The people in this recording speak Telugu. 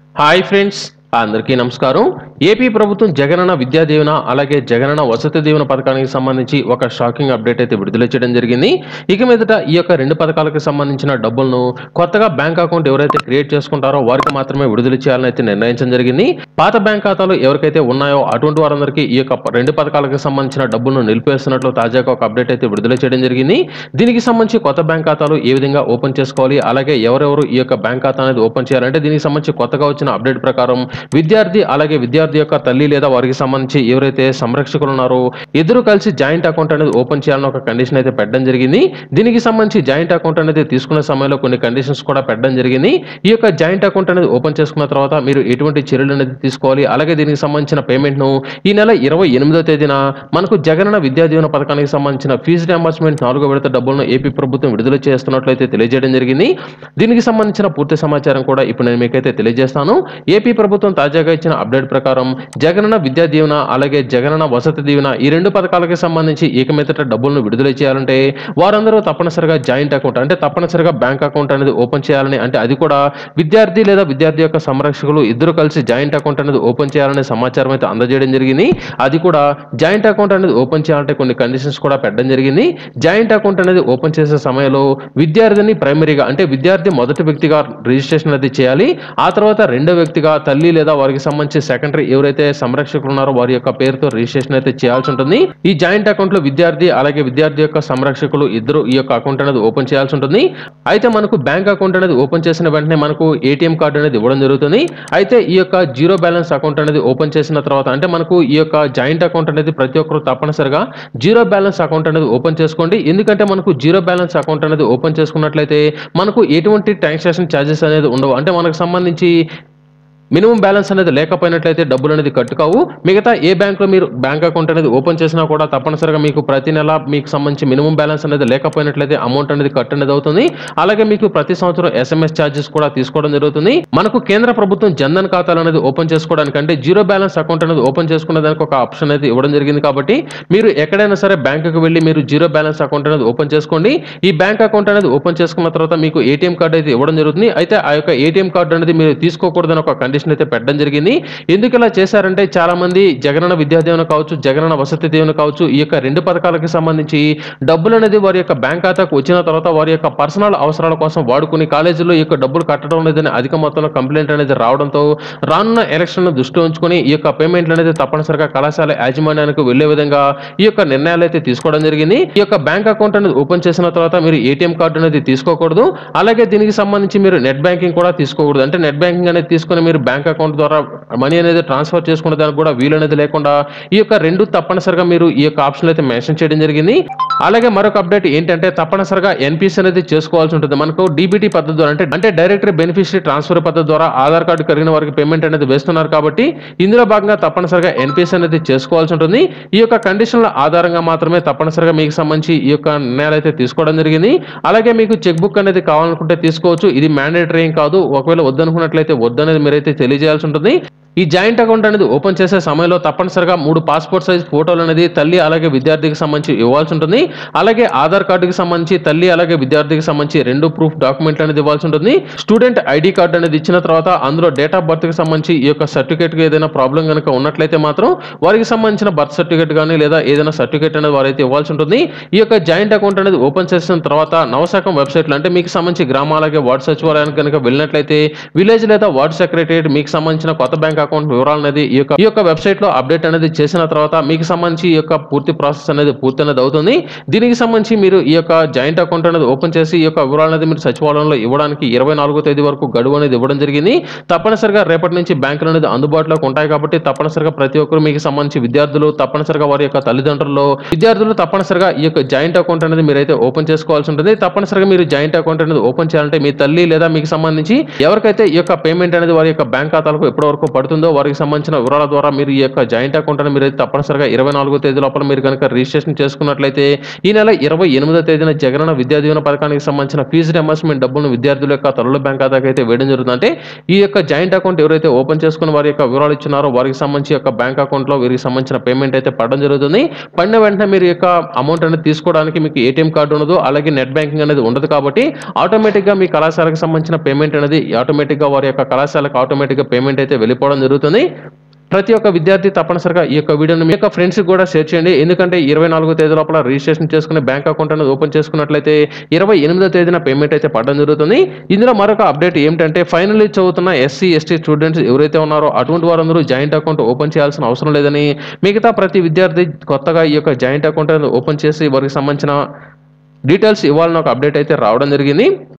హాయ్ ఫ్రెండ్స్ అందరికీ నమస్కారం ఏపీ ప్రభుత్వం జగనన్న విద్యా దీవెన అలాగే జగనన్న వసతి దీవెన పథకానికి సంబంధించి ఒక షాకింగ్ అప్డేట్ అయితే విడుదల చేయడం జరిగింది ఇక మీదట ఈ యొక్క రెండు పథకాలకు సంబంధించిన డబ్బులను కొత్తగా బ్యాంక్ అకౌంట్ ఎవరైతే క్రియేట్ చేసుకుంటారో వారికి మాత్రమే విడుదల చేయాలని అయితే నిర్ణయించడం జరిగింది పాత బ్యాంక్ ఖాతాలు ఎవరికైతే ఉన్నాయో అటువంటి వారందరికీ ఈ యొక్క రెండు పథకాలకు సంబంధించిన డబ్బులను నిలిపేస్తున్నట్లు తాజాగా ఒక అప్డేట్ అయితే విడుదల చేయడం జరిగింది దీనికి సంబంధించి కొత్త బ్యాంక్ ఖాతాలు ఏ విధంగా ఓపెన్ చేసుకోవాలి అలాగే ఎవరెవరు ఈ యొక్క బ్యాంక్ ఖాతా అనేది ఓపెన్ చేయాలంటే దీనికి సంబంధించి కొత్తగా వచ్చిన అప్డేట్ ప్రకారం విద్యార్థి అలాగే విద్యార్థి యొక్క తల్లి లేదా వారికి సంబంధించి ఎవరైతే సంరక్షకులు ఉన్నారో ఇద్దరు కలిసి జాయింట్ అకౌంట్ అనేది ఓపెన్ చేయాలని ఒక కండిషన్ అయితే పెట్టడం జరిగింది దీనికి సంబంధించి జాయింట్ అకౌంట్ అనేది తీసుకునే సమయంలో కొన్ని కండిషన్స్ కూడా పెట్టడం జరిగింది ఈ యొక్క జాయింట్ అకౌంట్ అనేది ఓపెన్ చేసుకున్న తర్వాత మీరు ఎటువంటి చర్యలు అనేది తీసుకోవాలి అలాగే దీనికి సంబంధించిన పేమెంట్ ను ఈ నెల ఇరవై ఎనిమిదో తేదీన మనకు జగనన్న విద్యా దీవెన పథకానికి సంబంధించిన ఫీజు రియంబర్స్మెంట్ నాలుగో విడత డబ్బులను ఏపీ ప్రభుత్వం విడుదల చేస్తున్నట్లయితే తెలియజేయడం జరిగింది దీనికి సంబంధించిన పూర్తి సమాచారం కూడా ఇప్పుడు నేను మీకైతే తెలియజేస్తాను ఏపీ ప్రభుత్వం తాజాగా ఇచ్చిన అప్డేట్ ప్రకారం జగనన్న విద్యా దీవెన అలాగే జగనన్న వసతి దీవెన ఈ రెండు పథకాలకి సంబంధించి ఏకమేతట డబ్బులను విడుదల చేయాలంటే వారందరూ తప్పనిసరిగా జాయింట్ అకౌంట్ అంటే తప్పనిసరిగా బ్యాంక్ అకౌంట్ అనేది ఓపెన్ చేయాలని అంటే అది కూడా విద్యార్థి లేదా విద్యార్థి యొక్క సంరక్షకులు ఇద్దరు కలిసి జాయింట్ అకౌంట్ అనేది ఓపెన్ చేయాలనే సమాచారం అయితే అందజేయడం జరిగింది అది కూడా జాయింట్ అకౌంట్ అనేది ఓపెన్ చేయాలంటే కొన్ని కండిషన్స్ కూడా పెట్టడం జరిగింది జాయింట్ అకౌంట్ అనేది ఓపెన్ చేసే సమయంలో విద్యార్థిని ప్రైమరీగా అంటే విద్యార్థి మొదటి వ్యక్తిగా రిజిస్ట్రేషన్ అనేది చేయాలి ఆ తర్వాత రెండో వ్యక్తిగా తల్లి లేదా వారికి సంబంధించి సెకండరీ ఎవరైతే సంరక్షకులు ఉన్నారో వారి యొక్క పేరుతో రిజిస్ట్రేషన్ అయితే చేయాల్సి ఉంటుంది ఈ జాయింట్ అకౌంట్ లో విద్యార్థి అలాగే విద్యార్థి యొక్క సంరక్షకులు ఇద్దరు ఈ యొక్క అకౌంట్ అనేది ఓపెన్ చేయాల్సి ఉంటుంది అయితే మనకు బ్యాంక్ అకౌంట్ అనేది ఓపెన్ చేసిన వెంటనే మనకు ఏటీఎం కార్డు అనేది ఇవ్వడం జరుగుతుంది అయితే ఈ యొక్క జీరో బ్యాలెన్స్ అకౌంట్ అనేది ఓపెన్ చేసిన తర్వాత అంటే మనకు ఈ యొక్క జాయింట్ అకౌంట్ అనేది ప్రతి ఒక్కరు తప్పనిసరిగా జీరో బ్యాలెన్స్ అకౌంట్ అనేది ఓపెన్ చేసుకోండి ఎందుకంటే మనకు జీరో బ్యాలెన్స్ అకౌంట్ అనేది ఓపెన్ చేసుకున్నట్లయితే మనకు ఎటువంటి ట్రాన్సాక్షన్ ఛార్జెస్ అనేది ఉండవు అంటే మనకు సంబంధించి మినిమం బ్యాలెన్స్ అనేది లేకపోయినట్లయితే డబ్బులు అనేది కట్టుకావు మిగతా ఏ బ్యాంకులో మీరు బ్యాంక్ అకౌంట్ అనేది ఓపెన్ చేసినా కూడా తప్పనిసరిగా మీకు ప్రతి నెల మీకు సంబంధించి మినిమం బ్యాలెన్స్ అనేది లేకపోయినట్లయితే అమౌంట్ అనేది కట్ అనేది అవుతుంది అలాగే మీకు ప్రతి సంవత్సరం ఎస్ఎంఎస్ ఛార్జెస్ కూడా తీసుకోవడం జరుగుతుంది మనకు కేంద్ర ప్రభుత్వం జన్ధన్ ఖాతాలు అనేది ఓపెన్ చేసుకోవడానికి అంటే జీరో బ్యాలెన్స్ అకౌంట్ అనేది ఓపెన్ చేసుకునే దానికి ఒక ఆప్షన్ అయితే ఇవ్వడం జరిగింది కాబట్టి మీరు ఎక్కడైనా సరే బ్యాంకుకి వెళ్ళి మీరు జీరో బ్యాలెన్స్ అకౌంట్ అనేది ఓపెన్ చేసుకోండి ఈ బ్యాంక్ అకౌంట్ అనేది ఓపెన్ చేసుకున్న తర్వాత మీకు ఏటీఎం కార్డు అయితే ఇవ్వడం జరుగుతుంది అయితే ఆ యొక్క ఏటీఎం కార్డు అనేది మీరు తీసుకోకూడదని ఒక కండిషన్ అయితే పెట్టడం జరిగింది ఎందుకు ఇలా చేశారంటే చాలా మంది జగనన్న విద్యా దీవెన కావచ్చు జగనన్న వసతి దీవెన కావచ్చు ఈ యొక్క రెండు పథకాలకి సంబంధించి డబ్బులు అనేది వారి యొక్క బ్యాంక్ ఖాతాకు వచ్చిన తర్వాత వారి యొక్క పర్సనల్ అవసరాల కోసం వాడుకుని కాలేజీలో ఈ యొక్క డబ్బులు కట్టడం లేదని అధిక మొత్తంలో కంప్లైంట్ అనేది రావడంతో రానున్న ఎలక్షన్ దృష్టిలో ఉంచుకొని ఈ యొక్క పేమెంట్లు అనేది తప్పనిసరిగా కళాశాల యాజమాన్యానికి వెళ్లే విధంగా ఈ యొక్క నిర్ణయాలు అయితే తీసుకోవడం జరిగింది ఈ యొక్క బ్యాంక్ అకౌంట్ అనేది ఓపెన్ చేసిన తర్వాత మీరు ఏటీఎం కార్డు అనేది తీసుకోకూడదు అలాగే దీనికి సంబంధించి మీరు నెట్ బ్యాంకింగ్ కూడా తీసుకోకూడదు అంటే నెట్ బ్యాంకింగ్ అనేది తీసుకుని మీరు బ్యాంక్ అకౌంట్ ద్వారా మనీ అనేది ట్రాన్స్ఫర్ చేసుకునే దానికి కూడా వీలు అనేది లేకుండా ఈ యొక్క రెండు తప్పనిసరిగా మీరు ఈ యొక్క ఆప్షన్ అయితే మెన్షన్ చేయడం జరిగింది అలాగే మరొక అప్డేట్ ఏంటంటే తప్పనిసరిగా ఎన్పిసి అనేది చేసుకోవాల్సి ఉంటుంది మనకు డీబీటీ పద్ధతి ద్వారా అంటే అంటే డైరెక్ట్ బెనిఫిషరీ ట్రాన్స్ఫర్ పద్ధతి ద్వారా ఆధార్ కార్డు కలిగిన వారికి పేమెంట్ అనేది వేస్తున్నారు కాబట్టి ఇందులో భాగంగా తప్పనిసరిగా ఎన్పిసి అనేది చేసుకోవాల్సి ఉంటుంది ఈ యొక్క కండిషన్ల ఆధారంగా మాత్రమే తప్పనిసరిగా మీకు సంబంధించి ఈ యొక్క నిర్ణయాలు అయితే తీసుకోవడం జరిగింది అలాగే మీకు చెక్ బుక్ అనేది కావాలనుకుంటే తీసుకోవచ్చు ఇది మ్యాండేటరీ ఏం కాదు ఒకవేళ వద్దనుకున్నట్లయితే వద్దనేది మీరైతే తెలియజేయాల్సి ఉంటుంది ఈ జాయింట్ అకౌంట్ అనేది ఓపెన్ చేసే సమయంలో తప్పనిసరిగా మూడు పాస్పోర్ట్ సైజ్ ఫోటోలు అనేది తల్లి అలాగే విద్యార్థికి సంబంధించి ఇవ్వాల్సి ఉంటుంది అలాగే ఆధార్ కార్డుకి సంబంధించి తల్లి అలాగే విద్యార్థికి సంబంధించి రెండు ప్రూఫ్ డాక్యుమెంట్లు అనేది ఇవ్వాల్సి ఉంటుంది స్టూడెంట్ ఐడి కార్డు అనేది ఇచ్చిన తర్వాత అందులో డేట్ ఆఫ్ బర్త్ కి సంబంధించి ఈ యొక్క సర్టిఫికేట్ కి ఏదైనా ప్రాబ్లం కనుక ఉన్నట్లయితే మాత్రం వారికి సంబంధించిన బర్త్ సర్టిఫికేట్ కానీ లేదా ఏదైనా సర్టిఫికేట్ అనేది వారైతే ఇవ్వాల్సి ఉంటుంది ఈ యొక్క జాయింట్ అకౌంట్ అనేది ఓపెన్ చేసిన తర్వాత నవశాఖం వెబ్సైట్లో అంటే మీకు సంబంధించి గ్రామ అలాగే వార్డు సచివాలయానికి కనుక వెళ్ళినట్లయితే విలేజ్ లేదా వార్డు సెక్రటరియట్ మీకు సంబంధించిన కొత్త బ్యాంక్ అకౌంట్ వివరాలు అనేది ఈ యొక్క ఈ యొక్క వెబ్సైట్ లో అప్డేట్ అనేది చేసిన తర్వాత మీకు సంబంధించి ఈ యొక్క పూర్తి ప్రాసెస్ అనేది పూర్తి అనేది అవుతుంది దీనికి సంబంధించి మీరు ఈ యొక్క జాయింట్ అకౌంట్ అనేది ఓపెన్ చేసి ఈ యొక్క వివరాలు అనేది మీరు సచివాలయంలో ఇవ్వడానికి ఇరవై నాలుగో తేదీ వరకు గడువు అనేది ఇవ్వడం జరిగింది తప్పనిసరిగా రేపటి నుంచి బ్యాంకులు అనేది అందుబాటులోకి ఉంటాయి కాబట్టి తప్పనిసరిగా ప్రతి ఒక్కరు మీకు సంబంధించి విద్యార్థులు తప్పనిసరిగా వారి యొక్క తల్లిదండ్రులు విద్యార్థులు తప్పనిసరిగా ఈ యొక్క జాయింట్ అకౌంట్ అనేది మీరైతే ఓపెన్ చేసుకోవాల్సి ఉంటుంది తప్పనిసరిగా మీరు జాయింట్ అకౌంట్ అనేది ఓపెన్ చేయాలంటే మీ తల్లి లేదా మీకు సంబంధించి ఎవరికైతే ఈ యొక్క పేమెంట్ అనేది వారి యొక్క బ్యాంక్ ఖాతాలకు ఎప్పటి వరకు పడుతుంది పడుతుందో వారికి సంబంధించిన వివరాల ద్వారా మీరు ఈ యొక్క జాయింట్ అకౌంట్ అని మీరు అయితే తప్పనిసరిగా ఇరవై నాలుగో తేదీ లోపల మీరు కనుక రిజిస్ట్రేషన్ చేసుకున్నట్లయితే ఈ నెల ఇరవై ఎనిమిదో తేదీన జగనన్న విద్యా దీవెన పథకానికి సంబంధించిన ఫీజు రియంబర్స్మెంట్ డబ్బులను విద్యార్థుల యొక్క తల్లుల బ్యాంక్ ఖాతాకి అయితే వేయడం జరుగుతుంది అంటే ఈ యొక్క జాయింట్ అకౌంట్ ఎవరైతే ఓపెన్ చేసుకుని వారి యొక్క వివరాలు ఇచ్చున్నారో వారికి సంబంధించి యొక్క బ్యాంక్ అకౌంట్లో వీరికి సంబంధించిన పేమెంట్ అయితే పడడం జరుగుతుంది పడిన వెంటనే మీరు ఈ యొక్క అమౌంట్ అనేది తీసుకోవడానికి మీకు ఏటీఎం కార్డు ఉండదు అలాగే నెట్ బ్యాంకింగ్ అనేది ఉండదు కాబట్టి ఆటోమేటిక్గా మీ కళాశాలకు సంబంధించిన పేమెంట్ అనేది ఆటోమేటిక్గా వారి యొక్క కళాశాలకు ఆటోమేటిక్గా పేమెంట్ అయితే వెళ్ళిపోవడం జరుగుతుంది ప్రతి ఒక్క విద్యార్థి తప్పనిసరిగా ఈ యొక్క వీడియోని మీ యొక్క ఫ్రెండ్స్కి కూడా షేర్ చేయండి ఎందుకంటే ఇరవై నాలుగో తేదీ లోపల రిజిస్ట్రేషన్ చేసుకుని బ్యాంక్ అకౌంట్ అనేది ఓపెన్ చేసుకున్నట్లయితే ఇరవై ఎనిమిదో తేదీన పేమెంట్ అయితే పడడం జరుగుతుంది ఇందులో మరొక అప్డేట్ ఏమిటంటే ఫైనల్లీ చదువుతున్న ఎస్సీ ఎస్టీ స్టూడెంట్స్ ఎవరైతే ఉన్నారో అటువంటి వారందరూ జాయింట్ అకౌంట్ ఓపెన్ చేయాల్సిన అవసరం లేదని మిగతా ప్రతి విద్యార్థి కొత్తగా ఈ యొక్క జాయింట్ అకౌంట్ అనేది ఓపెన్ చేసి వారికి సంబంధించిన డీటెయిల్స్ ఇవ్వాలని ఒక అప్డేట్ అయితే రావడం జరిగింది